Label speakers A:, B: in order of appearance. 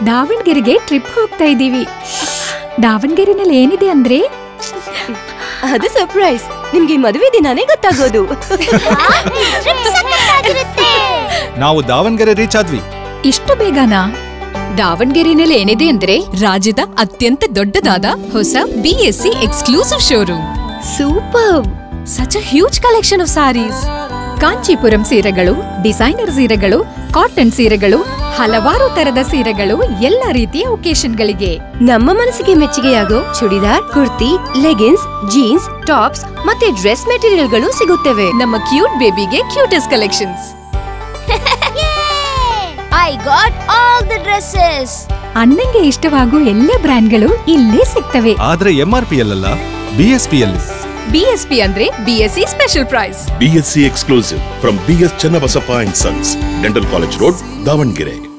A: ದಾವಣಗೆರೆಗೆ ಟ್ರಿಪ್ ಹೋಗ್ತಾ ಇದ್ದೀವಿ ದಾವಣಗೆರೆನಲ್ಲಿ ಏನಿದೆ ಅಂದ್ರೆ
B: ಅದು ಸರ್ಪ್ರೈಸ್ ನಿಮ್ಗೆ ಮದುವೆ ದಿನಾನೇ ಗೊತ್ತಾಗೋದು
C: ನಾವು ದಾವಣಗೆರೆ ರೀಚ್ ಆದ್ವಿ
A: ಇಷ್ಟು ಬೇಗನಾ
D: ದಾವಣಗೆರೆನಲ್ಲಿ ಏನಿದೆ ಅಂದ್ರೆ ರಾಜ್ಯದ ಅತ್ಯಂತ ದೊಡ್ಡದಾದ ಹೊಸ BSc exclusive showroom
B: super
D: such a huge collection of sarees
A: Kanchipuram ಸೀರೆಗಳು ಡಿಸೈನರ್ ಸೀರೆಗಳು ಕಾಟನ್ ಸೀರೆಗಳು ಹಲವಾರು ತರದ ಸೀರೆಗಳು ಎಲ್ಲ ರೀತಿಯ ಒಕೇಶನ್ಗಳಿಗೆ
B: ನಮ್ಮ ಮನಸ್ಸಿಗೆ ಮೆಚ್ಚುಗೆಯಾಗೋ churidar kurti leggings jeans tops ಮತ್ತೆ ಡ್ರೆಸ್ ಮೆಟೀರಿಯಲ್ಗಳು ಸಿಗುತ್ತವೆ
D: ನಮ್ಮ ಕ್ಯೂಟ್ ಬೇಬಿಗೆ cutest collections
E: I got all the dresses.
A: ಅಣ್ಣಂಗೆ ಇಷ್ಟವಾಗೋ ಎಲ್ಲ ಬ್ರ್ಯಾಂಡ್ಗಳು ಇಲ್ಲೇ ಸಿಗ್ತವೆ
C: ಆದ್ರೆ ಎಂ ಆರ್ ಪಿ ಅಲ್ಲ ಬಿ ಎಸ್ ಪಿ ಅಲ್ಲಿ
D: ಬಿಎಸ್ಪಿ ಅಂದ್ರೆ BSc special price
F: BSc exclusive from BS Channabasappa and Sons, Dental College Road, Davangere.